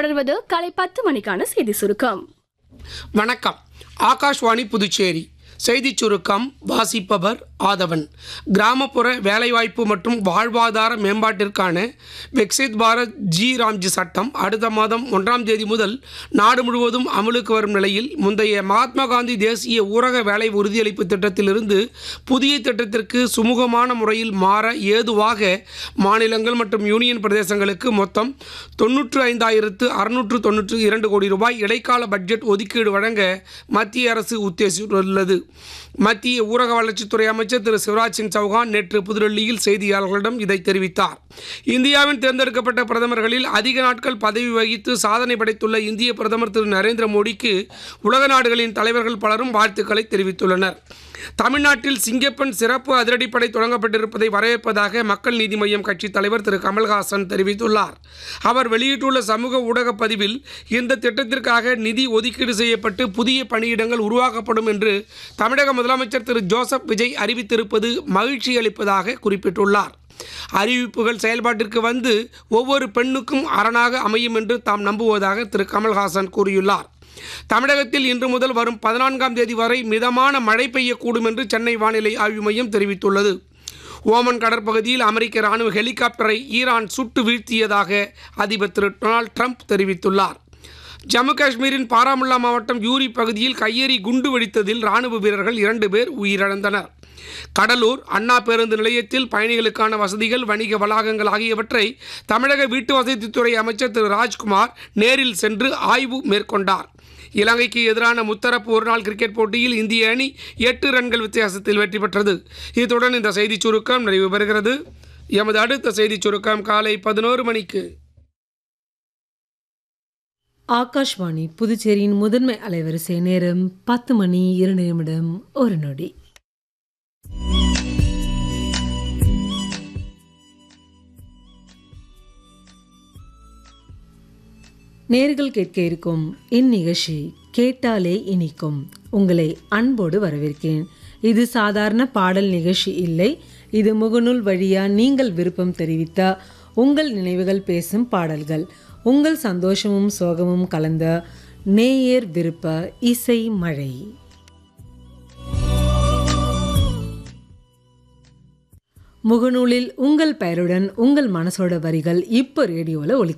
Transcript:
தொடர்வது காலை பத்து மணிக்கான செய்தி சுருக்கம் வணக்கம் ஆகாஷ்வாணி புதுச்சேரி செய்திச் சுருக்கம் வாசிப்பவர் ஆதவன் கிராமப்புற வேலைவாய்ப்பு மற்றும் வாழ்வாதார மேம்பாட்டிற்கான விக்சித் பாரத் ஜி ராம்ஜி சட்டம் அடுத்த மாதம் ஒன்றாம் தேதி முதல் நாடு முழுவதும் அமலுக்கு வரும் நிலையில் முந்தைய மகாத்மா காந்தி தேசிய ஊரக வேலை உறுதியளிப்பு திட்டத்திலிருந்து புதிய திட்டத்திற்கு சுமூகமான முறையில் மாற ஏதுவாக மாநிலங்கள் மற்றும் யூனியன் பிரதேசங்களுக்கு மொத்தம் தொன்னூற்று ஐந்தாயிரத்து அறுநூற்று தொன்னூற்று இரண்டு கோடி ரூபாய் இடைக்கால பட்ஜெட் ஒதுக்கீடு வழங்க மத்திய அரசு உத்தேசித்துள்ளது மத்திய ஊரக வளர்ச்சித்துறை அமைச்சர் திரு சிவராஜ் சிங் சௌகான் நேற்று புதுடெல்லியில் செய்தியாளர்களிடம் இதை தெரிவித்தார் இந்தியாவின் தேர்ந்தெடுக்கப்பட்ட பிரதமர்களில் அதிக நாட்கள் பதவி வகித்து சாதனை படைத்துள்ள இந்திய பிரதமர் திரு நரேந்திர மோடிக்கு உலக நாடுகளின் தலைவர்கள் பலரும் வாழ்த்துக்களை தெரிவித்துள்ளனர் தமிழ்நாட்டில் சிங்கப்பெண் சிறப்பு அதிரடிப்படை தொடங்கப்பட்டிருப்பதை வரவேற்பதாக மக்கள் நீதி மய்யம் கட்சித் தலைவர் திரு கமல்ஹாசன் தெரிவித்துள்ளார் அவர் வெளியிட்டுள்ள சமூக ஊடக பதிவில் இந்த திட்டத்திற்காக நிதி ஒதுக்கீடு செய்யப்பட்டு புதிய பணியிடங்கள் உருவாக்கப்படும் என்று தமிழக முதலமைச்சர் திரு ஜோசப் விஜய் அறிவித்திருப்பது மகிழ்ச்சி அளிப்பதாக குறிப்பிட்டுள்ளார் அறிவிப்புகள் செயல்பாட்டிற்கு வந்து ஒவ்வொரு பெண்ணுக்கும் அரணாக அமையும் என்று தாம் நம்புவதாக திரு கமல்ஹாசன் கூறியுள்ளார் தமிழகத்தில் இன்று முதல் வரும் பதினான்காம் தேதி வரை மிதமான மழை பெய்யக்கூடும் என்று சென்னை வானிலை ஆய்வு மையம் தெரிவித்துள்ளது ஓமன் கடற்பகுதியில் அமெரிக்க ராணுவ ஹெலிகாப்டரை ஈரான் சுட்டு வீழ்த்தியதாக அதிபர் திரு டொனால்ட் ட்ரம்ப் தெரிவித்துள்ளார் ஜம்மு காஷ்மீரின் பாராமுல்லா மாவட்டம் யூரி பகுதியில் கையெறி குண்டு வெடித்ததில் ராணுவ வீரர்கள் இரண்டு பேர் உயிரிழந்தனர் கடலூர் அண்ணா பேருந்து நிலையத்தில் பயணிகளுக்கான வசதிகள் வணிக வளாகங்கள் ஆகியவற்றை தமிழக வீட்டு வசதித்துறை அமைச்சர் திரு ராஜ்குமார் நேரில் சென்று ஆய்வு மேற்கொண்டார் இலங்கைக்கு எதிரான முத்தரப்பு ஒருநாள் கிரிக்கெட் போட்டியில் இந்திய அணி எட்டு ரன்கள் வித்தியாசத்தில் வெற்றி பெற்றது இத்துடன் இந்த செய்திச் சுருக்கம் நிறைவு பெறுகிறது எமது அடுத்த செய்திச் சுருக்கம் காலை பதினோரு மணிக்கு ஆகாஷ்வாணி புதுச்சேரியின் முதன்மை அலைவரிசை நேரம் பத்து மணி இரண்டு நிமிடம் ஒரு நொடி நேர்கள் கேட்க இருக்கும் இந்நிகழ்ச்சி கேட்டாலே இனிக்கும் உங்களை அன்போடு வரவேற்கிறேன் இது சாதாரண பாடல் நிகழ்ச்சி இல்லை இது முகநூல் வழியா நீங்கள் விருப்பம் தெரிவித்த உங்கள் நினைவுகள் பேசும் பாடல்கள் உங்கள் சந்தோஷமும் சோகமும் கலந்த நேயர் விருப்ப இசை மழை முகநூலில் உங்கள் பெயருடன் உங்கள் மனசோட வரிகள் இப்போ ரேடியோவில் ஒலி